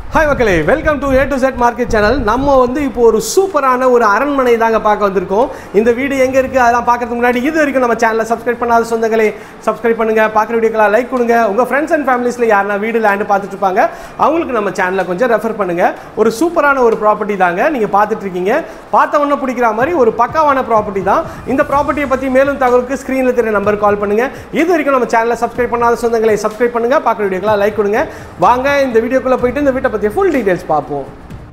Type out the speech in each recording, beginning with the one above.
hi மக்களே welcome to A to Z market channel நம்ம வந்து இப்போ ஒரு சூப்பரான ஒரு அரண்மனை தாங்க பார்க்க வந்திருக்கோம் இந்த வீடு எங்கே இருக்குது அதெல்லாம் பார்க்கறதுக்கு முன்னாடி இது வரைக்கும் நம்ம சேனலை சப்ஸ்கிரைப் பண்ணாத சொந்தங்களே சப்ஸ்கிரைப் பண்ணுங்க பார்க்குற வீடியோக்கெல்லாம் லைக் கொடுங்க உங்கள் ஃப்ரெண்ட்ஸ் அண்ட் ஃபேமிலிஸில் யாருனா வீடு லேண்டு பார்த்துட்டு இருப்பாங்க அவங்களுக்கு நம்ம சேனலை கொஞ்சம் ரெஃபர் பண்ணுங்க ஒரு சூப்பரான ஒரு ப்ராப்பர்ட்டி தாங்க நீங்கள் பார்த்துட்டு இருக்கீங்க பார்த்த உடனே பிடிக்கிற மாதிரி ஒரு பக்காவான ப்ராப்பர்ட்டி தான் இந்த ப்ராப்பர்ட்டியை பற்றி மேலும் தகவலுக்கு ஸ்க்ரீனில் தெரிய நம்பர் கால் பண்ணுங்க இது வரைக்கும் நம்ம சேனலை சப்ஸ்கிரைப் பண்ணாத சொந்தங்களை சப்ஸ்கிரைப் பண்ணுங்க பார்க்குற வீடியோக்கெல்லாம் லைக் கொடுங்க வாங்க இந்த வீடியோக்குள்ளே போயிட்டு இந்த வீட்டை பற்றி ஃபுல் டீடைல்ஸ் பார்ப்போம்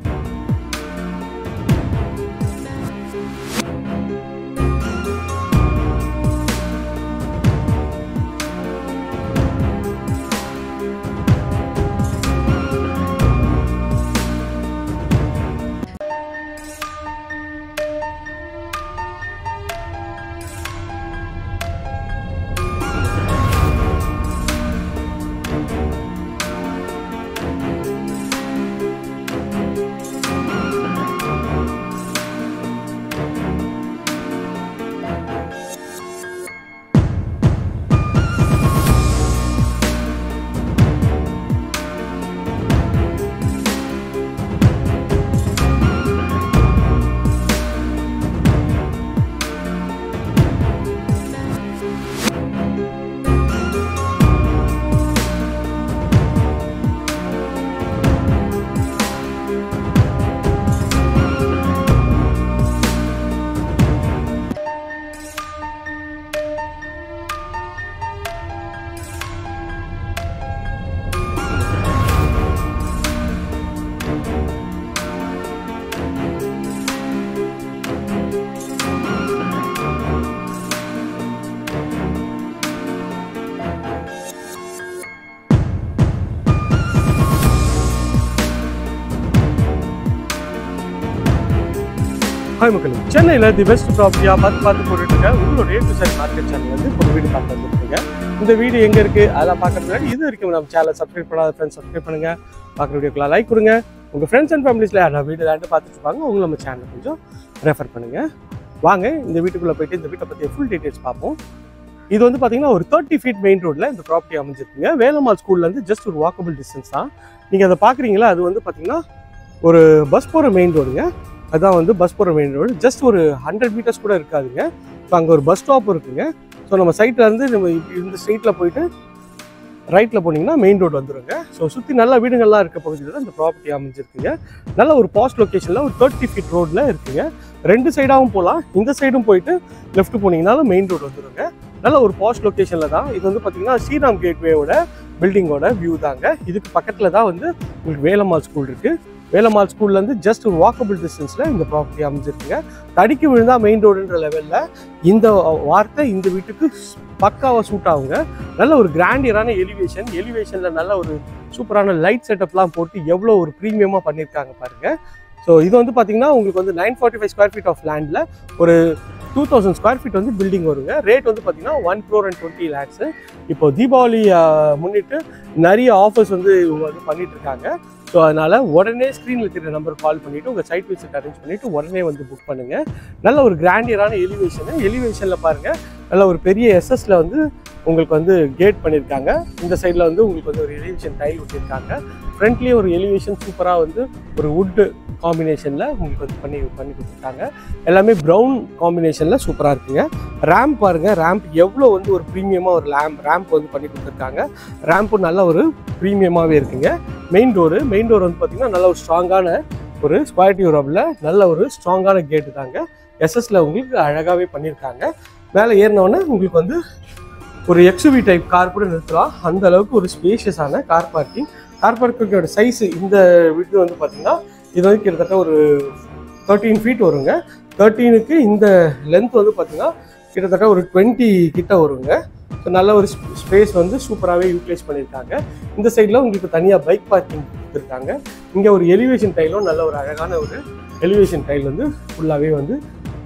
ஹாய் மக்கள் சென்னையில் தி பெஸ்ட் ப்ராப்பர்ட்டியாக பார்த்து பார்த்து போட்டுட்டு இருக்க உங்களோட A to Z market channel வந்து ஒரு வீடு பார்த்து வந்துருக்கீங்க இந்த வீடு எங்கே இருக்குது அதெல்லாம் பார்க்கறது முன்னாடி இது வரைக்கும் நம்ம சேனலை சப்ஸ்கிரைப் பண்ணாத ஃப்ரெண்ட்ஸ் சப்ஸ்கிரைப் பண்ணுங்க பார்க்குற வீடியோக்கெல்லாம் லைக் கொடுங்க உங்கள் ஃப்ரெண்ட்ஸ் அண்ட் ஃபேமிலிஸில் யாரா வீடு லேண்டு பார்த்துட்டு இருப்பாங்க உங்களை நம்ம சேனலை கொஞ்சம் ரெஃபர் பண்ணுங்க வாங்க இந்த வீட்டுக்குள்ளே போயிட்டு இந்த வீட்டை பற்றிய ஃபுல் டீட்டெயில்ஸ் பார்ப்போம் இது வந்து பார்த்தீங்கன்னா ஒரு தேர்ட்டி ஃபீட் மெயின் ரோட்டில் இந்த ப்ராப்பர்ட்டி அமைஞ்சிருக்குங்க வேலம்மாள் ஸ்கூல்லேருந்து ஜஸ்ட் ஒரு வாக்கபிள் டிஸ்டன்ஸ் தான் நீங்கள் அதை பார்க்குறீங்களா அது வந்து பார்த்தீங்கன்னா ஒரு பஸ் போகிற மெயின் ரோடுங்க அதான் வந்து பஸ் போகிற மெயின் ரோடு ஜஸ்ட் ஒரு ஹண்ட்ரட் மீட்டர்ஸ் கூட இருக்காதுங்க ஸோ அங்கே ஒரு பஸ் ஸ்டாப் இருக்குங்க ஸோ நம்ம சைட்டில் இருந்து நம்ம இப்படி இந்த ஸ்ட்ரீட்டில் போயிட்டு ரைட்டில் போனீங்கன்னா மெயின் ரோடு வந்துருங்க ஸோ சுற்றி நல்ல வீடுங்கள்லாம் இருக்க பகுதியில் தான் இந்த ப்ராப்பர்ட்டி அமைஞ்சிருக்குங்க நல்ல ஒரு பாஸ்ட் லொக்கேஷனில் ஒரு தேர்ட்டி ஃபீட் ரோடில் இருக்குங்க ரெண்டு சைடாகவும் போகலாம் இந்த சைடும் போயிட்டு லெஃப்ட் போனீங்கனாலும் மெயின் ரோடு வந்துருங்க நல்ல ஒரு பாஸ்ட் லொக்கேஷனில் தான் இது வந்து பார்த்தீங்கன்னா ஸ்ரீராம் கேட்வேயோட பில்டிங்கோட வியூ தாங்க இதுக்கு பக்கத்தில் தான் வந்து உங்களுக்கு வேலம்மாள் ஸ்கூல் இருக்குது வேலம்மாள் ஸ்கூல்லேருந்து ஜஸ்ட் ஒரு வாக்கபிள் டிஸ்டன்ஸில் இந்த ப்ராப்பர்ட்டி அமைஞ்சிருக்குங்க தடிக்கு விழுந்தா மெயின் ரோடுன்ற லெவலில் இந்த வார்த்தை இந்த வீட்டுக்கு பக்காவாக சூட் ஆகுங்க நல்ல ஒரு கிராண்டியரான எலிவேஷன் எலிவேஷனில் நல்ல ஒரு சூப்பரான லைட் செட்டப்லாம் போட்டு எவ்வளோ ஒரு ப்ரீமியமாக பண்ணியிருக்காங்க பாருங்க ஸோ இது வந்து பார்த்தீங்கன்னா உங்களுக்கு வந்து nine forty five square feet of லேண்டில் ஒரு டூ தௌசண்ட் ஸ்கொயர் ஃபீட் வந்து பில்டிங் வருங்க ரேட் வந்து பார்த்தீங்கன்னா one crore and twenty lakhs இப்போ தீபாவளி ஆஹ், முன்னிட்டு நிறைய ஆஃபர்ஸ் வந்து இவங்க வந்து பண்ணிட்டு இருக்காங்க ஸோ அதனால் உடனே ஸ்க்ரீனில் இருக்கிற நம்பர் கால் பண்ணிவிட்டு உங்கள் சைட் விசிட் அரேஞ்ச் பண்ணிவிட்டு உடனே வந்து புக் பண்ணுங்கள் நல்ல ஒரு கிராண்டியரான எலிவேஷனு எலிவேஷனில் பாருங்கள் நல்ல ஒரு பெரிய எஸ்எஸ்ல வந்து உங்களுக்கு வந்து கேட் பண்ணியிருக்காங்க இந்த சைடில் வந்து உங்களுக்கு வந்து ஒரு எலிவேஷன் டைல் ஒட்டியிருக்காங்க ஃப்ரண்ட்லேயே ஒரு எலிவேஷன் சூப்பராக வந்து ஒரு வுட்டு காம்பினேஷனில் உங்களுக்கு வந்து பண்ணி பண்ணி கொடுத்துருக்காங்க எல்லாமே ப்ரௌன் காம்பினேஷனில் சூப்பராக இருக்குங்க ரேம்ப் பாருங்கள் ரேம்ப் எவ்வளோ வந்து ஒரு ப்ரீமியமாக ஒரு லேம்ப் ரேம்ப் வந்து பண்ணி கொடுத்துருக்காங்க ரேம்ப்பு நல்ல ஒரு ப்ரீமியமாகவே இருக்குங்க மெயின் டோரு மெயின் டோர் வந்து பார்த்திங்கன்னா நல்ல ஒரு ஸ்ட்ராங்கான ஒரு ஸ்கொயர் டியூரபில் நல்ல ஒரு ஸ்ட்ராங்கான கேட்டு தாங்க எஸ்எஸ்ல உங்களுக்கு அழகாகவே பண்ணியிருக்காங்க மேலே ஏறினோடனே உங்களுக்கு வந்து ஒரு எக்ஸுவி டைப் கார் கூட நிறுத்தலாம் அந்த அளவுக்கு ஒரு ஸ்பேஷியஸான கார் பார்க்கிங் கார் பார்க்கிங்கோட சைஸ் இந்த வீட்டு வந்து பார்த்தீங்கன்னா இது வந்து கிட்டத்தட்ட ஒரு தேர்ட்டீன் ஃபீட் வருங்க தேர்ட்டீனுக்கு இந்த லென்த் வந்து பார்த்தீங்கன்னா கிட்டத்தட்ட ஒரு டுவெண்ட்டி கிட்ட வருங்க ஸோ நல்ல ஒரு ஸ்பேஸ் வந்து சூப்பராகவே யூட்டிலைஸ் பண்ணியிருக்காங்க இந்த சைடில் உங்களுக்கு தனியாக பைக் பார்க்கிங் கொடுத்துருக்காங்க இங்கே ஒரு எலிவேஷன் டைலும் நல்ல ஒரு அழகான ஒரு எலிவேஷன் டைல் வந்து ஃபுல்லாகவே வந்து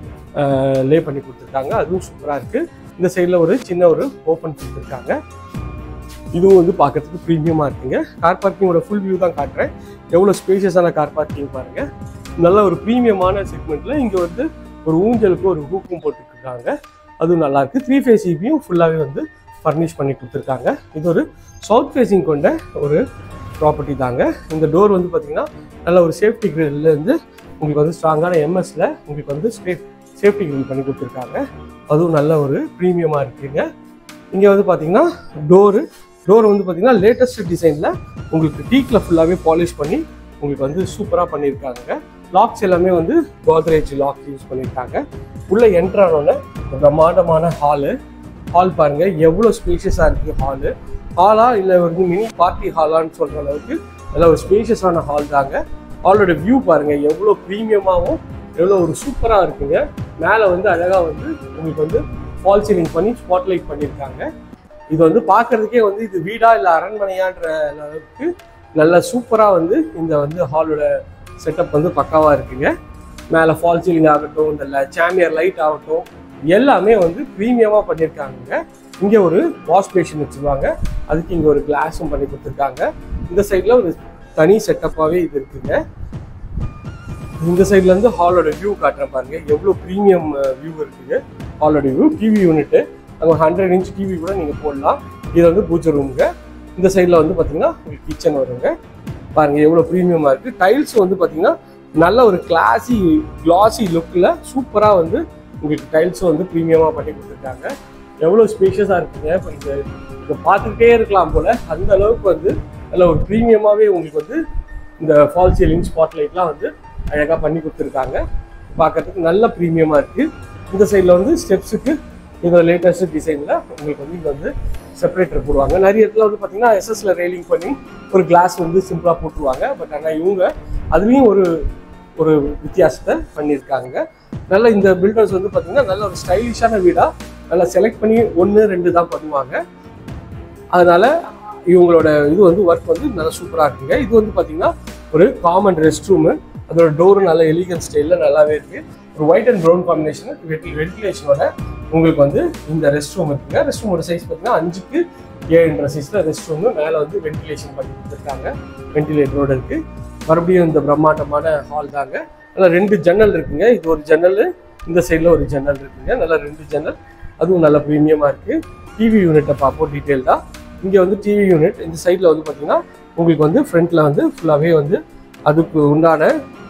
லே பண்ணி கொடுத்துருக்காங்க அதுவும் சூப்பராக இருக்குது இந்த சைடில் ஒரு சின்ன ஒரு ஓப்பன் கொடுத்துருக்காங்க இதுவும் வந்து பார்க்கறதுக்கு ப்ரீமியமாக இருக்குங்க கார் பார்க்கிங்கோட ஃபுல் வியூ தான் காட்டுறேன் எவ்வளோ ஸ்பேஷியஸான கார் பார்க்கிங் பாருங்கள் நல்ல ஒரு ப்ரீமியமான செக்மெண்ட்டில் இங்கே வந்து ஒரு ஊஞ்சலுக்கு ஒரு ஹூக்கும் போட்டுருக்காங்க அதுவும் நல்லா இருக்கு த்ரீ ஃபேஸ் இபியும் ஃபுல்லாகவே வந்து ஃபர்னிஷ் பண்ணி கொடுத்துருக்காங்க இது ஒரு சவுத் ஃபேஸிங் கொண்ட ஒரு ப்ராப்பர்ட்டி தாங்க இந்த டோர் வந்து பார்த்தீங்கன்னா நல்ல ஒரு சேஃப்டி இருந்து உங்களுக்கு வந்து ஸ்ட்ராங்கான எம்எஸ்ல உங்களுக்கு வந்து சேஃப்டி கிரில் பண்ணி கொடுத்துருக்காங்க அதுவும் நல்ல ஒரு ப்ரீமியமாக இருக்குங்க இங்கே வந்து பார்த்தீங்கன்னா டோரு டோர் வந்து பார்த்தீங்கன்னா லேட்டஸ்ட் டிசைனில் உங்களுக்கு டீக்கில் ஃபுல்லாகவே பாலிஷ் பண்ணி உங்களுக்கு வந்து சூப்பராக பண்ணியிருக்காங்க லாக்ஸ் எல்லாமே வந்து கோத்ரேஜ் லாக் யூஸ் பண்ணியிருக்காங்க உள்ளே என்ட்ரு ஆனோடனே பிரம்மாண்டமான ஹாலு ஹால் பாருங்க எவ்வளோ ஸ்பேஷியஸாக இருக்குது ஹாலு ஹாலா இல்லை வந்து மினி பார்ட்டி ஹாலான்னு சொல்கிற அளவுக்கு நல்ல ஒரு ஸ்பேஷியஸான ஹால் தாங்க ஹாலோட வியூ பாருங்க எவ்வளோ ப்ரீமியமாகவும் எவ்வளோ ஒரு சூப்பராக இருக்குங்க மேலே வந்து அழகாக வந்து உங்களுக்கு வந்து ஃபால் சீலிங் பண்ணி ஸ்பாட்லைட் பண்ணியிருக்காங்க இது வந்து பார்க்கறதுக்கே வந்து இது வீடா இல்லை அரண்மனையான்ற அளவுக்கு நல்ல சூப்பராக வந்து இந்த வந்து ஹாலோட செட்டப் வந்து பக்காவாக இருக்குங்க மேலே ஃபால் சீலிங் ஆகட்டும் இந்த சாமியர் லைட் ஆகட்டும் எல்லாமே வந்து ப்ரீமியமாக பண்ணியிருக்காங்க இங்கே ஒரு வாஷ் பேஷன் வச்சுருவாங்க அதுக்கு இங்கே ஒரு கிளாஸும் பண்ணி கொடுத்துருக்காங்க இந்த சைடில் ஒரு தனி செட்டப்பாகவே இது இருக்குங்க இந்த சைட்ல இருந்து ஹாலோட வியூ காட்டுறேன் பாருங்க எவ்வளோ ப்ரீமியம் வியூ இருக்குங்க ஹாலோட வியூ டிவி யூனிட்டு அங்கே ஹண்ட்ரட் இன்ச் டிவி கூட நீங்கள் போடலாம் இது வந்து பூஜை ரூமுங்க இந்த சைடில் வந்து பார்த்தீங்கன்னா உங்களுக்கு கிச்சன் வருங்க பாருங்க எவ்வளோ ப்ரீமியமாக இருக்குது டைல்ஸ் வந்து பார்த்தீங்கன்னா நல்ல ஒரு கிளாசி கிளாசி லுக்கில் சூப்பராக வந்து உங்களுக்கு டைல்ஸும் வந்து ப்ரீமியமாக பண்ணி கொடுத்துருக்காங்க எவ்வளோ ஸ்பேஷியஸாக இருக்குங்க இப்போ இந்த இதை பார்த்துக்கிட்டே இருக்கலாம் போல் அந்த அளவுக்கு வந்து நல்ல ஒரு ப்ரீமியமாகவே உங்களுக்கு வந்து இந்த ஃபால் சீலிங் ஸ்பாட் லைட்லாம் வந்து அழகாக பண்ணி கொடுத்துருக்காங்க பார்க்கறதுக்கு நல்ல ப்ரீமியமாக இருக்குது இந்த சைடில் வந்து ஸ்டெப்ஸுக்கு இதோட லேட்டஸ்ட் டிசைனில் உங்களுக்கு வந்து இங்கே வந்து செப்பரேட்டர் போடுவாங்க நிறைய இடத்துல வந்து பார்த்தீங்கன்னா எஸ்எஸ்ல ரெயிலிங் பண்ணி ஒரு கிளாஸ் வந்து சிம்பிளாக போட்டுருவாங்க பட் ஆனால் இவங்க அதுலேயும் ஒரு ஒரு வித்தியாசத்தை பண்ணியிருக்காங்க நல்ல இந்த பில்டர்ஸ் வந்து பார்த்தீங்கன்னா நல்ல ஒரு ஸ்டைலிஷான வீடாக நல்லா செலக்ட் பண்ணி ஒன்று ரெண்டு தான் பண்ணுவாங்க அதனால இவங்களோட இது வந்து ஒர்க் வந்து நல்லா சூப்பராக இருக்குங்க இது வந்து பார்த்தீங்கன்னா ஒரு காமன் ரெஸ்ட் ரூமு அதோட டோரும் நல்ல எலிகன் ஸ்டைலில் நல்லாவே இருக்குது ஒரு ஒயிட் அண்ட் ப்ரௌன் காம்பினேஷன் வென்டிலேஷனோட உங்களுக்கு வந்து இந்த ரெஸ்ட் ரூம் இருக்குங்க ரெஸ்ட் ரூமோட சைஸ் பார்த்தீங்கன்னா அஞ்சுக்கு ஏழுன்ற சைஸில் ரெஸ்ட் ரூமு மேலே வந்து வென்டிலேஷன் பண்ணி கொடுத்துருக்காங்க வென்டிலேட்டரோட இருக்குது மறுபடியும் இந்த பிரம்மாண்டமான ஹால் தாங்க நல்லா ரெண்டு ஜன்னல் இருக்குங்க இது ஒரு ஜன்னல் இந்த சைடில் ஒரு ஜன்னல் இருக்குங்க நல்லா ரெண்டு ஜன்னல் அதுவும் நல்ல ப்ரீமியமாக இருக்குது டிவி யூனிட்டை பார்ப்போம் டீட்டெயில்டாக இங்கே வந்து டிவி யூனிட் இந்த சைடில் வந்து பார்த்தீங்கன்னா உங்களுக்கு வந்து ஃப்ரண்ட்டில் வந்து ஃபுல்லாகவே வந்து அதுக்கு உண்டான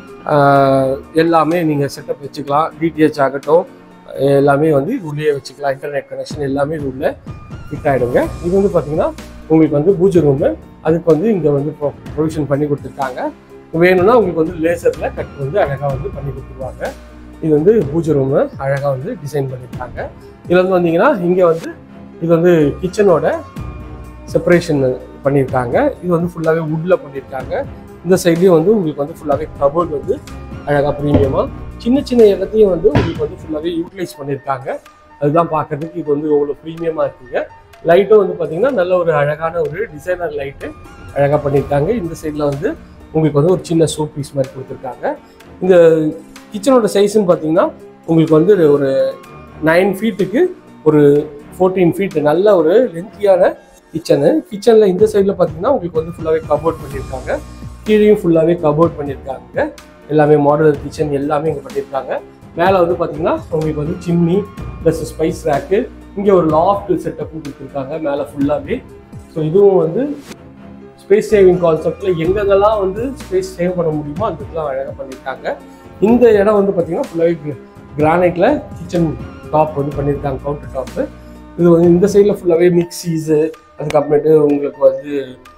ஆஹ், எல்லாமே நீங்கள் செட்டப் வச்சுக்கலாம் டிடிஹெச் ஆகட்டும் எல்லாமே வந்து இது உள்ளே வச்சுக்கலாம் இன்டர்நெட் கனெக்ஷன் எல்லாமே இது உள்ளே ஃபிட் ஆகிடுங்க இது வந்து பார்த்தீங்கன்னா உங்களுக்கு வந்து பூஜை ரூமு அதுக்கு வந்து இங்கே வந்து ப்ரொவிஷன் பண்ணி கொடுத்துருக்காங்க வேணும்னா உங்களுக்கு வந்து லேசரில் கட் வந்து அழகாக வந்து பண்ணி கொடுத்துருவாங்க இது வந்து பூஜை ரூமு அழகாக வந்து டிசைன் பண்ணியிருக்காங்க இதில் வந்து வந்தீங்கன்னா இங்கே வந்து இது வந்து கிச்சனோட செப்பரேஷன் பண்ணியிருக்காங்க இது வந்து ஃபுல்லாகவே வுட்டில் பண்ணியிருக்காங்க இந்த சைட்லேயும் வந்து உங்களுக்கு வந்து ஃபுல்லாகவே கபோர்ட் வந்து அழகாக ப்ரீமியமாக சின்ன சின்ன இடத்தையும் வந்து உங்களுக்கு வந்து ஃபுல்லாகவே யூட்டிலைஸ் பண்ணியிருக்காங்க அதுதான் பார்க்கறதுக்கு இது வந்து எவ்வளோ ப்ரீமியமாக இருக்குங்க லைட்டும் வந்து பார்த்தீங்கன்னா நல்ல ஒரு அழகான ஒரு டிசைனர் லைட்டு அழகாக பண்ணியிருக்காங்க இந்த சைடில் வந்து உங்களுக்கு வந்து ஒரு சின்ன ஷோ பீஸ் மாதிரி கொடுத்துருக்காங்க இந்த கிச்சனோட சைஸ்ன்னு பார்த்தீங்கன்னா உங்களுக்கு வந்து ஒரு நைன் ஃபீட்டுக்கு ஒரு ஃபோர்டீன் ஃபீட் நல்ல ஒரு லென்த்தியான கிச்சனு கிச்சனில் இந்த சைடில் பார்த்தீங்கன்னா உங்களுக்கு வந்து ஃபுல்லாகவே கபோர்ட் பண்ணியிருக்காங்க கீழேயும் ஃபுல்லாகவே கபோர்ட் பண்ணியிருக்காங்க எல்லாமே மாடுலர் கிச்சன் எல்லாமே இங்கே பண்ணியிருக்காங்க மேலே வந்து பார்த்தீங்கன்னா உங்களுக்கு வந்து சிம்னி ப்ளஸ் ஸ்பைஸ் ரேக்கு இங்கே ஒரு லாஃப்ட் செட்டப்பும் கொடுத்துருக்காங்க மேலே ஃபுல்லாகவே ஸோ இதுவும் வந்து ஸ்பேஸ் சேவிங் கான்செப்டில் எங்கெங்கெல்லாம் வந்து ஸ்பேஸ் சேவ் பண்ண முடியுமோ அந்த இடத்துல அழகாக பண்ணியிருக்காங்க இந்த இடம் வந்து பார்த்தீங்கன்னா ஃபுல்லாகவே கிரானைட்டில் கிச்சன் டாப் வந்து பண்ணியிருக்காங்க கவுண்டர் டாப்பு இது வந்து இந்த சைடில் ஃபுல்லாகவே மிக்சிஸு அதுக்கப்புறமேட்டு உங்களுக்கு வந்து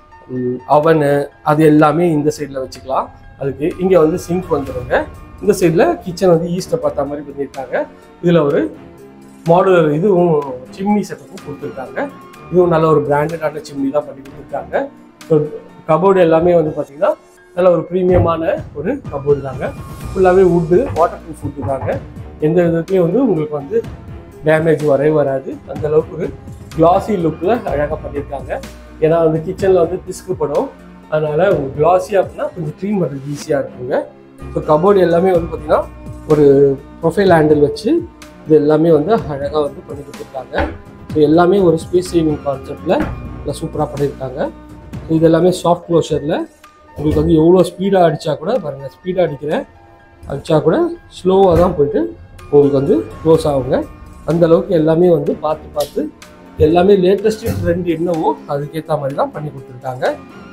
அவனு அது எல்லாமே இந்த சைடில் வச்சுக்கலாம் அதுக்கு இங்கே வந்து சிங்க் வந்துடுங்க இந்த சைடில் கிச்சன் வந்து ஈஸ்ட்டை பார்த்த மாதிரி பண்ணியிருக்காங்க இதில் ஒரு மாடுலர் இதுவும் சிம்னி செட்டப்பும் கொடுத்துருக்காங்க இதுவும் நல்ல ஒரு பிராண்டடான சிம்னி தான் பண்ணி கொடுத்துருக்காங்க ஸோ கபோர்டு எல்லாமே வந்து பார்த்தீங்கன்னா நல்ல ஒரு ப்ரீமியமான ஒரு கபோர்டு தாங்க ஃபுல்லாகவே வுட்டு வாட்டர் ப்ரூஃப் வுட்டு தாங்க எந்த விதத்துலையும் வந்து உங்களுக்கு வந்து டேமேஜ் வரவே வராது அந்த அளவுக்கு ஒரு கிளாசி லுக்கில் அழகாக பண்ணியிருக்காங்க ஏன்னா வந்து கிச்சனில் வந்து பிஸ்கு படும் அதனால கிளாசி அப்படின்னா கொஞ்சம் க்ளீன் பண்ணுறது ஈஸியாக இருக்குங்க ஸோ கபோர்டு எல்லாமே வந்து பார்த்தீங்கன்னா ஒரு ப்ரொஃபைல் ஹேண்டில் வச்சு இது எல்லாமே வந்து அழகாக வந்து பண்ணி கொடுத்துருக்காங்க ஸோ எல்லாமே ஒரு ஸ்பேஸ் சேவிங் கான்செப்டில் நல்லா சூப்பராக பண்ணியிருக்காங்க ஸோ இது எல்லாமே சாஃப்ட் க்ளோஷரில் உங்களுக்கு வந்து எவ்வளோ ஸ்பீடாக அடித்தா கூட பாருங்கள் ஸ்பீடாக அடிக்கிறேன் அடித்தா கூட ஸ்லோவாக தான் போயிட்டு உங்களுக்கு வந்து க்ளோஸ் ஆகுங்க அந்த அளவுக்கு எல்லாமே வந்து பார்த்து பார்த்து எல்லாமே லேட்டஸ்ட் ட்ரெண்ட் என்னவோ அதுக்கேற்ற மாதிரி தான் பண்ணி கொடுத்துருக்காங்க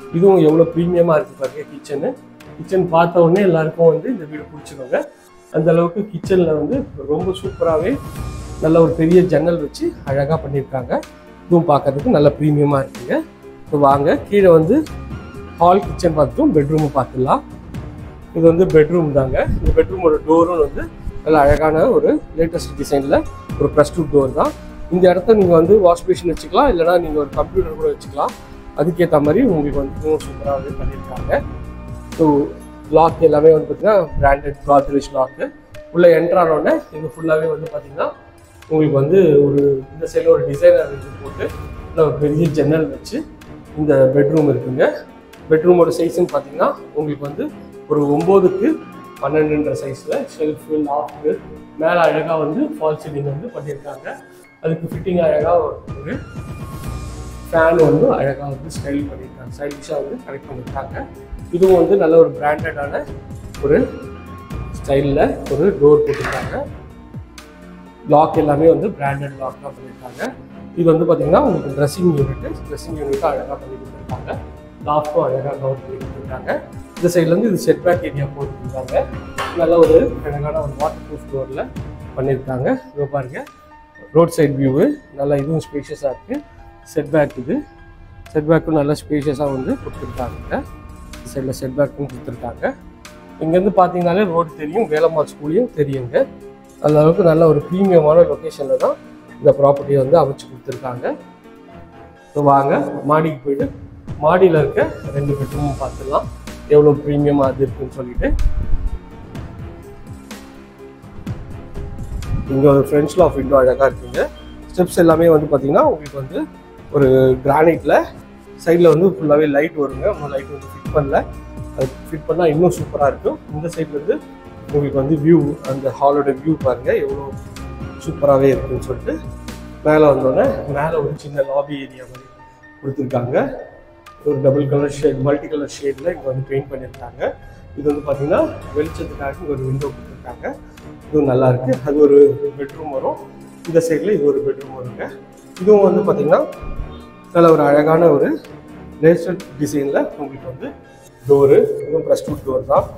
இதுவும் எவ்வளோ ப்ரீமியமாக இருக்குது பாருங்க கிச்சனு கிச்சன் பார்த்த உடனே எல்லாருக்கும் வந்து இந்த வீடு பிடிச்சிக்கோங்க அந்த அளவுக்கு கிச்சனில் வந்து ரொம்ப சூப்பராகவே நல்ல ஒரு பெரிய ஜன்னல் வச்சு அழகாக பண்ணியிருக்காங்க இதுவும் பார்க்கறதுக்கு நல்ல ப்ரீமியமாக இருக்குங்க இப்போ வாங்க கீழே வந்து ஹால் கிச்சன் பார்த்துட்டும் பெட்ரூமும் பார்த்துடலாம் இது வந்து பெட்ரூம் தாங்க இந்த பெட்ரூமோட டோரும் வந்து நல்ல அழகான ஒரு லேட்டஸ்ட் டிசைனில் ஒரு ப்ளஸ் டூ டோர் தான் இந்த இடத்த நீங்கள் வந்து வாஷ் பேஷன் வச்சுக்கலாம் இல்லைனா நீங்கள் ஒரு கம்ப்யூட்டர் கூட வச்சுக்கலாம் அதுக்கேற்ற மாதிரி உங்களுக்கு வந்து இன்னும் சூப்பராகவே பண்ணியிருக்காங்க ஸோ லாக் எல்லாமே வந்து பார்த்தீங்கன்னா பிராண்டட் காத்ரேஜ் லாக்கு உள்ளே என்ட்ரானோடனே இது ஃபுல்லாகவே வந்து பார்த்தீங்கன்னா உங்களுக்கு வந்து ஒரு இந்த சைடில் ஒரு டிசைனர் இது போட்டு உள்ள ஒரு பெரிய ஜன்னல் வச்சு இந்த பெட்ரூம் இருக்குங்க பெட்ரூமோட சைஸ்ன்னு பார்த்தீங்கன்னா உங்களுக்கு வந்து ஒரு ஒம்போதுக்கு பன்னெண்டுன்ற சைஸில் ஷெல்ஃபு லாக்கு மேலே அழகாக வந்து ஃபால் சீலிங் வந்து பண்ணியிருக்காங்க அதுக்கு ஃபிட்டிங் அழகாக ஒரு ஃபேன் வந்து அழகாக வந்து ஸ்டைல் பண்ணியிருக்காங்க ஸ்டைலிஷாக வந்து கரெக்ட் பண்ணியிருக்காங்க இதுவும் வந்து நல்ல ஒரு பிராண்டடான ஒரு ஸ்டைலில் ஒரு டோர் போட்டிருக்காங்க லாக் எல்லாமே வந்து பிராண்டட் லாக் தான் பண்ணியிருக்காங்க இது வந்து பார்த்தீங்கன்னா உங்களுக்கு ட்ரெஸ்ஸிங் யூனிட்டு ட்ரெஸ்ஸிங் யூனிட்டும் அழகாக பண்ணி கொடுத்துருக்காங்க லாஃப்டும் அழகாக கவர் பண்ணி கொடுத்துருக்காங்க இந்த சைட்லேருந்து இது செட் பேக் ஏரியா போட்டுருக்காங்க நல்ல ஒரு அழகான ஒரு வாட்டர் ப்ரூஃப் டோரில் பண்ணியிருக்காங்க இதை பாருங்க ரோட் சைட் வியூவு நல்லா இதுவும் ஸ்பேஷியஸாக இருக்குது செட் பேக் இது செட் பேக்கும் நல்லா ஸ்பேஷியஸாக வந்து கொடுத்துருக்காங்க இந்த சைடில் செட் பேக்கும் கொடுத்துருக்காங்க இங்கேருந்து பார்த்தீங்கனாலே ரோடு தெரியும் வேலம்மாள் ஸ்கூலையும் தெரியுங்க அந்த அளவுக்கு நல்ல ஒரு ப்ரீமியமான லொக்கேஷனில் தான் இந்த ப்ராப்பர்ட்டியை வந்து அமைச்சு கொடுத்துருக்காங்க ஸோ வாங்க மாடிக்கு போயிட்டு மாடியில் இருக்க ரெண்டு பெட்ரூமும் பார்த்துடலாம் எவ்வளோ ப்ரீமியமாக அது இருக்குன்னு சொல்லிட்டு இங்கே ஒரு ஃப்ரெண்ட்ஸ் ஆஃப் விண்டோ அழகாக இருக்குங்க ஸ்டெப்ஸ் எல்லாமே வந்து பார்த்தீங்கன்னா உங்களுக்கு வந்து ஒரு கிரானைட்டில் சைடில் வந்து ஃபுல்லாகவே லைட் வருங்க இன்னும் லைட் வந்து ஃபிட் பண்ணல அது ஃபிட் பண்ணால் இன்னும் சூப்பராக இருக்கும் இந்த சைட்லேருந்து உங்களுக்கு வந்து வியூ அந்த ஹாலோட வியூ பாருங்கள் எவ்வளோ சூப்பராகவே இருக்குன்னு சொல்லிட்டு மேலே வந்தோடனே மேலே ஒரு சின்ன லாபி ஏரியா மாதிரி கொடுத்துருக்காங்க ஒரு double colour shade multi colour ஷேடில் இங்கே வந்து பெயிண்ட் பண்ணியிருக்காங்க இது வந்து பார்த்தீங்கன்னா வெளிச்சத்துக்காக இங்க ஒரு விண்டோ கொடுத்துருக்காங்க இதுவும் நல்லா இருக்கு அது ஒரு பெட்ரூம் வரும் இந்த சைடில் இது ஒரு பெட்ரூம் வருங்க இதுவும் வந்து பார்த்தீங்கன்னா நல்ல ஒரு அழகான ஒரு லேசர் டிசைனில் உங்களுக்கு வந்து டோரு இதுவும் ப்ளஸ் டூ டோர் தான்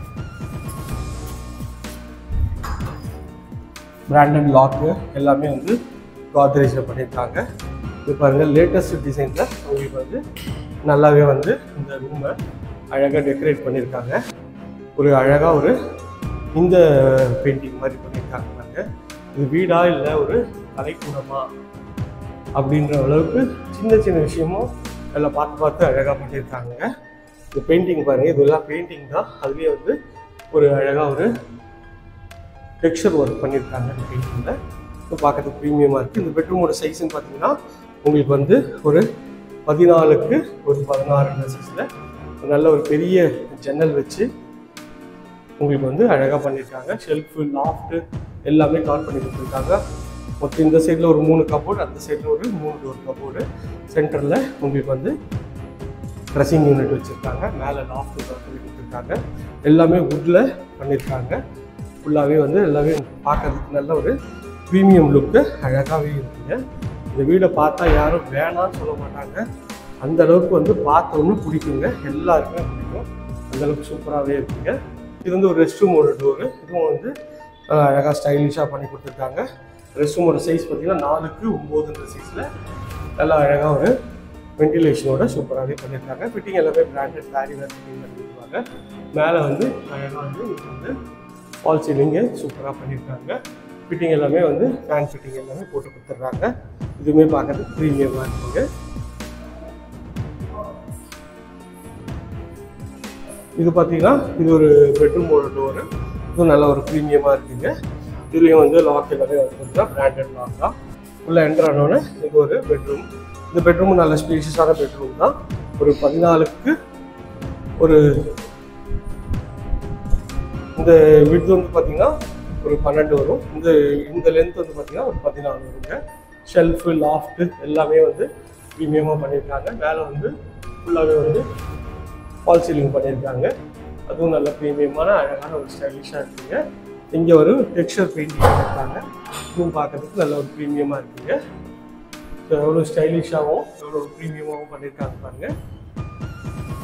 பிராண்டட் லாக்கு எல்லாமே வந்து காத்ரேஜில் பண்ணியிருக்காங்க இது பாருங்கள் லேட்டஸ்ட் டிசைனில் உங்களுக்கு வந்து நல்லாவே வந்து இந்த ரூமை அழகாக டெக்கரேட் பண்ணியிருக்காங்க ஒரு அழகாக ஒரு இந்த பெயிண்டிங் மாதிரி பண்ணியிருக்காங்க பாருங்க இது வீடா இல்லை ஒரு கலைக்கூடமா அப்படின்ற அளவுக்கு சின்ன சின்ன விஷயமும் எல்லாம் பார்த்து பார்த்து அழகாக பண்ணியிருக்காங்க இந்த பெயிண்டிங் பாருங்க இதெல்லாம் பெயிண்டிங் தான் அதுலேயே வந்து ஒரு அழகாக ஒரு டெக்ஸ்சர் ஒர்க் பண்ணியிருக்காங்க இந்த பெயிண்டிங்கில் இப்போ பார்க்கறதுக்கு ப்ரீமியமாக இருக்குது இந்த பெட்ரூமோட சைஸ்ன்னு பார்த்தீங்கன்னா உங்களுக்கு வந்து ஒரு பதினாலுக்கு ஒரு பதினாறு சைஸில் நல்ல ஒரு பெரிய ஜன்னல் வச்சு உங்களுக்கு வந்து அழகாக பண்ணியிருக்காங்க ஷெல்ஃபு லாஃப்ட்டு எல்லாமே கவர் பண்ணி கொடுத்துருக்காங்க மொத்தம் இந்த சைடில் ஒரு மூணு கபோர்டு அந்த சைடில் ஒரு மூணு டோர் கபோர்டு சென்டரில் உங்களுக்கு வந்து ட்ரெஸ்ஸிங் யூனிட் வச்சுருக்காங்க மேலே லாஃப்ட் கவர் பண்ணி கொடுத்துருக்காங்க எல்லாமே வுட்டில் பண்ணியிருக்காங்க ஃபுல்லாகவே வந்து எல்லாமே பார்க்கறதுக்கு நல்ல ஒரு ப்ரீமியம் லுக்கு அழகாகவே இருக்குங்க இந்த வீடை பார்த்தா யாரும் வேணாம்னு சொல்ல மாட்டாங்க அந்த அளவுக்கு வந்து பார்த்த ஒன்று பிடிக்குங்க எல்லாருக்குமே பிடிக்கும் அந்த அளவுக்கு சூப்பராகவே இருக்குங்க இது வந்து ஒரு ரெஸ்ட் ரூமோட டோரு இதுவும் வந்து அஹ், அழகா ஸ்டைலிஷாக பண்ணி கொடுத்துருக்காங்க ரெஸ்ட் ரூமோட சைஸ் பார்த்தீங்கன்னா நாலுக்கு ஒம்போதுன்ற சைஸில் நல்லா அழகாக ஒரு வென்டிலேஷனோட சூப்பராகவே பண்ணியிருக்காங்க ஃபிட்டிங் எல்லாமே பிராண்டட் வேரி வேறு ஃபிட்டிங் பண்ணியிருக்காங்க மேலே வந்து அழகாக வந்து இது வந்து ஃபால் சீலிங்கு சூப்பராக பண்ணியிருக்காங்க ஃபிட்டிங் எல்லாமே வந்து ஃபேன் ஃபிட்டிங் எல்லாமே போட்டு கொடுத்துட்றாங்க இதுவுமே பார்க்கறதுக்கு ப்ரீமியமாக இருக்குங்க இது பார்த்தீங்கன்னா இது ஒரு பெட்ரூமோட டோரு இதுவும் நல்ல ஒரு ப்ரீமியமாக இருக்குங்க இதுலேயும் வந்து லாக் எல்லாமே வந்து பார்த்தீங்கன்னா பிராண்டட் லாக் தான் உள்ளே என்டர் ஆனோடனே இது ஒரு பெட்ரூம் இந்த பெட்ரூம் நல்ல ஸ்பேஷியஸான பெட்ரூம் தான் ஒரு பதினாலுக்கு ஒரு இந்த விட்த் வந்து பார்த்தீங்கன்னா ஒரு பன்னெண்டு வரும் இந்த இந்த லென்த் வந்து பார்த்தீங்கன்னா ஒரு பதினாலு வருங்க ஷெல்ஃபு லாஃப்ட்டு எல்லாமே வந்து ப்ரீமியமாக பண்ணியிருக்காங்க மேலே வந்து ஃபுல்லாகவே வந்து ஃபால் சீலிங் பண்ணியிருக்காங்க அதுவும் நல்ல ப்ரீமியமான அழகான ஒரு ஸ்டைலிஷாக இருக்குங்க இங்கே ஒரு டெக்ஸ்சர் பெயிண்டிங் பண்ணியிருக்காங்க இதுவும் பார்க்கறதுக்கு நல்ல ஒரு ப்ரீமியமாக இருக்குங்க ஸோ எவ்வளோ ஸ்டைலிஷாகவும் எவ்வளோ ப்ரீமியமாகவும் பண்ணியிருக்காங்க பாருங்க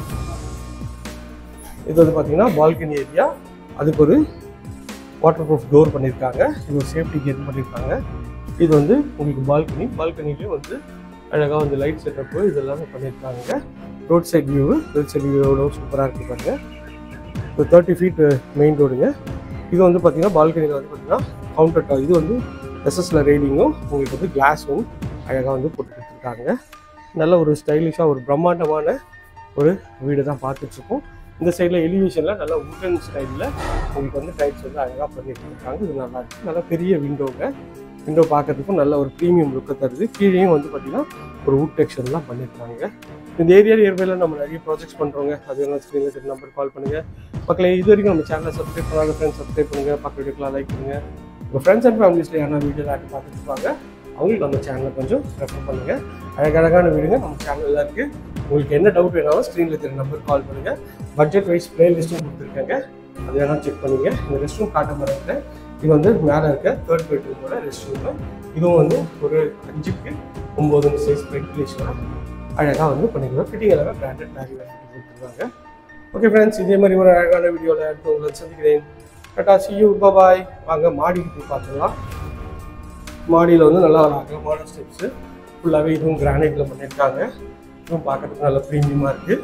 இது வந்து பார்த்தீங்கன்னா பால்கனி ஏரியா அதுக்கு ஒரு வாட்டர் ப்ரூஃப் டோர் பண்ணியிருக்காங்க இது ஒரு சேஃப்டி கேட் பண்ணியிருக்காங்க இது வந்து உங்களுக்கு பால்கனி பால்கனிலையும் வந்து அழகாக வந்து லைட் செட்டப்பு இது எல்லாமே பண்ணியிருக்காங்க road side view road side view எவ்வளோ சூப்பராக இருக்குது பாருங்க ஒரு தேர்ட்டி ஃபீட் மெயின் ரோடுங்க இது வந்து பார்த்தீங்கன்னா பால்கனியில் வந்து பார்த்தீங்கன்னா கவுண்டர் டாப் இது வந்து எஸ்எஸ்ல ரெயிலிங்கும் உங்களுக்கு வந்து கிளாஸும் அழகாக வந்து போட்டு கொடுத்துருக்காங்க நல்ல ஒரு ஸ்டைலிஷாக ஒரு பிரம்மாண்டமான ஒரு வீடு தான் பார்த்துட்ருக்கோம் இந்த சைடில் எலிவேஷனில் நல்ல உட்டன் ஸ்டைலில் உங்களுக்கு வந்து டைல்ஸ் வந்து அழகாக பண்ணிட்டு இருக்காங்க இது நல்லா இருக்கு நல்லா பெரிய விண்டோங்க விண்டோ பார்க்கறதுக்கும் நல்ல ஒரு ப்ரீமியம் லுக்கை தருது கீழேயும் வந்து பார்த்தீங்கன்னா ஒரு வுட் டெக்ஸ்டர்லாம் பண்ணியிருக்காங்க இந்த ஏரியா நியர்பைல நம்ம நிறைய ப்ராஜெக்ட்ஸ் பண்ணுறோங்க அது என்ன ஸ்க்ரீனில் தெரிய நம்பர் கால் பண்ணுங்கள் மக்களே இது வரைக்கும் நம்ம சேனலை சப்ஸ்கிரைப் பண்ணாத ஃப்ரெண்ட்ஸ் சப்ஸ்கிரைப் பண்ணுங்கள் பக்க வீடியோக்கெலாம் லைக் பண்ணுங்கள் உங்கள் ஃப்ரெண்ட்ஸ் அண்ட் ஃபேமிலிஸில் யாரா வீடியோ ஆட்டி பார்த்துட்டு இருப்பாங்க அவங்களுக்கு நம்ம சேனலை கொஞ்சம் ரெஃபர் பண்ணுங்கள் அழகழகான வீடுங்க நம்ம சேனலில் இருக்குது உங்களுக்கு என்ன டவுட் வேணாலும் ஸ்க்ரீனில் தெரிய நம்பர் கால் பண்ணுங்கள் பட்ஜெட் வைஸ் பிளேலிஸ்ட்டும் கொடுத்துருக்காங்க அது வேணால் செக் பண்ணுங்க இந்த ரெஸ்ட் ரூம் காட்ட மாதிரி இது வந்து மேலே இருக்க தேர்ட் பெட்ரூமோட ரெஸ்ட் ரூம் இதுவும் வந்து ஒரு அஞ்சுக்கு ஒம்பது சைஸ் வென்டிலேஷனாக அழகாக வந்து பண்ணிக்கலாம் ஃபிட்டிங் எல்லாமே பிராண்டட் பேரி கொடுத்துருக்காங்க ஓகே ஃப்ரெண்ட்ஸ் இதே மாதிரி ஒரு அழகான வீடியோவில் அடுத்து உங்களை சந்திக்கிறேன் டாடா சி யூ பாய் வாங்க மாடிக்கு போய் பார்த்துக்கலாம் மாடியில் வந்து நல்லா ஒரு அகலமான ஸ்டெப்ஸு ஃபுல்லாகவே இதுவும் கிரானைட்டில் பண்ணியிருக்காங்க இதுவும் பார்க்கறதுக்கு நல்ல ப்ரீமியமாக இருக்குது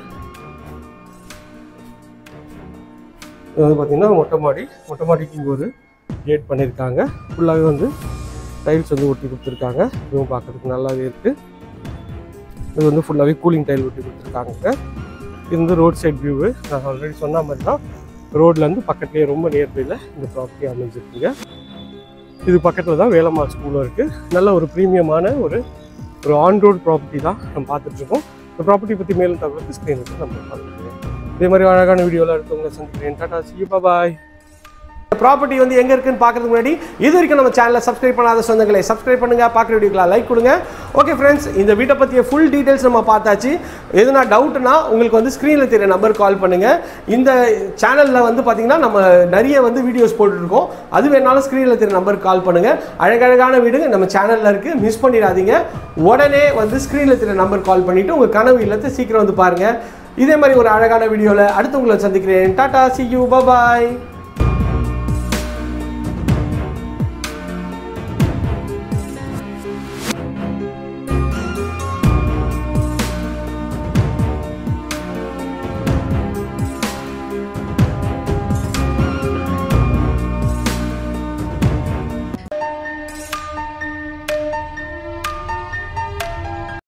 இது வந்து பார்த்தீங்கன்னா மொட்டை மாடி மொட்டை மாடிக்கு இங்கே ஒரு கேட் பண்ணியிருக்காங்க ஃபுல்லாகவே வந்து டைல்ஸ் வந்து ஒட்டி கொடுத்துருக்காங்க இதுவும் பார்க்கறதுக்கு நல்லாவே இருக்குது இது வந்து ஃபுல்லாகவே கூலிங் டைல் ஒட்டி கொடுத்துருக்காங்க இது வந்து ரோட் சைட் வியூவு நான் ஆல்ரெடி சொன்ன மாதிரி தான் ரோட்லேருந்து பக்கத்துலேயே ரொம்ப நியர்பையில் இந்த ப்ராப்பர்ட்டி அமைஞ்சிருக்குங்க இது பக்கத்தில் தான் வேலம்மாள் ஸ்கூலும் இருக்குது நல்ல ஒரு ப்ரீமியமான ஒரு ஒரு ஆன் ரோட் ப்ராப்பர்ட்டி தான் நம்ம பார்த்துட்ருக்கோம் இந்த ப்ராப்பர்ட்டி பற்றி மேலும் தகவலுக்கு ஸ்க்ரீனுக்கு நம்ம பார்த்துருக்கோம் இதே மாதிரி அழகான வீடியோவில் அடுத்தவங்களை சந்திக்கிறேன் டாடா சி பாய் ப்ராப்பர்ட்டி வந்து எங்கே இருக்குன்னு பார்க்கறதுக்கு முன்னாடி இது வரைக்கும் நம்ம சேனலை சப்ஸ்கிரைப் பண்ணாத சொந்தங்களை சப்ஸ்கிரைப் பண்ணுங்க பார்க்குற வீடியோக்கெலாம் லைக் கொடுங்க ஓகே ஃப்ரெண்ட்ஸ் இந்த வீட்டை பற்றிய ஃபுல் டீட்டெயில்ஸ் நம்ம பார்த்தாச்சு எதுனா டவுட்னா உங்களுக்கு வந்து ஸ்க்ரீனில் தெரிய நம்பர் கால் பண்ணுங்க இந்த சேனலில் வந்து பார்த்தீங்கன்னா நம்ம நிறைய வந்து வீடியோஸ் போட்டுருக்கோம் அது வேணாலும் ஸ்க்ரீனில் தெரிய நம்பர் கால் பண்ணுங்க அழகழகான வீடு நம்ம சேனலில் இருக்குது மிஸ் பண்ணிடாதீங்க உடனே வந்து ஸ்க்ரீனில் தெரிய நம்பர் கால் பண்ணிவிட்டு உங்கள் கனவு இல்லத்தை சீக்கிரம் வந்து பாருங்கள் இதே மாதிரி ஒரு அழகான வீடியோவில் அடுத்து உங்களை சந்திக்கிறேன் டாடா சி யூ பாய்